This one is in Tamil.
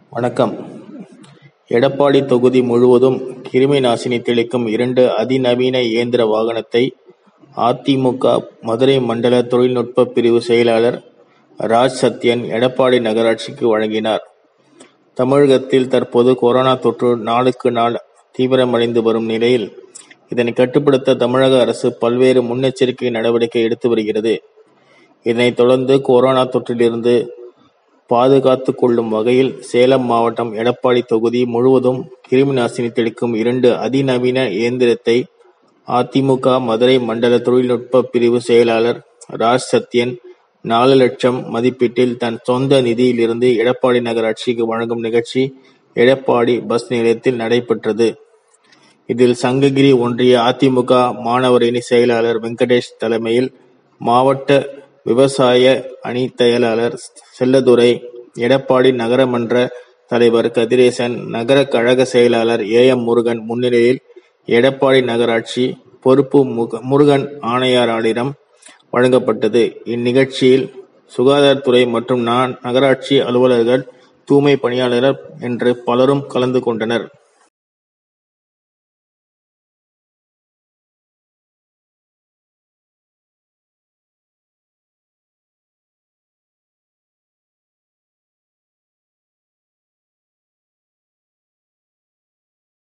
வணக்கம் எடப்பாடி தொகுதி முழுவதும் கிருமி நாசினி தெளிக்கும் இரண்டு அதிநவீன இயந்திர வாகனத்தை அதிமுக மதுரை மண்டல தொழில்நுட்ப பிரிவு செயலாளர் ராஜ் சத்யன் எடப்பாடி நகராட்சிக்கு வழங்கினார். தமிழகத்தில் தற்போது கொரோனா தொற்று நாளுக்கு நாள் தீவிரமடைந்து வரும் நிலையில் இதனை கட்டுப்படுத்த தமிழக அரசு பல்வேறு முன்னெச்சரிக்கை நடவடிக்கை எடுத்து வருகிறது. இதனைத் தொடர்ந்து கொரோனா தொற்றிலிருந்து பாதுகாத்துக் கொள்ளும் வகையில் சேலம் மாவட்டம் எடப்பாடி தொகுதி முழுவதும் கிருமி நாசினி தெளிக்கும் இரண்டு அதிநவீன இயந்திரத்தை அதிமுக மதுரை மண்டல தொழில்நுட்ப பிரிவு செயலாளர் ராஜ் சத்யன் நாலு லட்சம் மதிப்பீட்டில் தன் சொந்த நிதியிலிருந்து எடப்பாடி நகராட்சிக்கு வழங்கும் நிகழ்ச்சி எடப்பாடி பஸ் நிலையத்தில் நடைபெற்றது. இதில் சங்ககிரி ஒன்றிய அதிமுக மாணவரணி செயலாளர் வெங்கடேஷ் தலைமையில் மாவட்ட விவசாய அணி செயலாளர் செல்லதுரை, எடப்பாடி நகரமன்ற தலைவர் கதிரேசன், நகர கழக செயலாளர் ஏ. எம். முருகன் முன்னிலையில் எடப்பாடி நகராட்சி பொறுப்பு முருகன் ஆணையாளரிடம் வழங்கப்பட்டது. இந்நிகழ்ச்சியில் சுகாதாரத்துறை மற்றும் நகராட்சி அலுவலர்கள், தூய்மை பணியாளர்கள் என்று பலரும் கலந்து கொண்டனர்.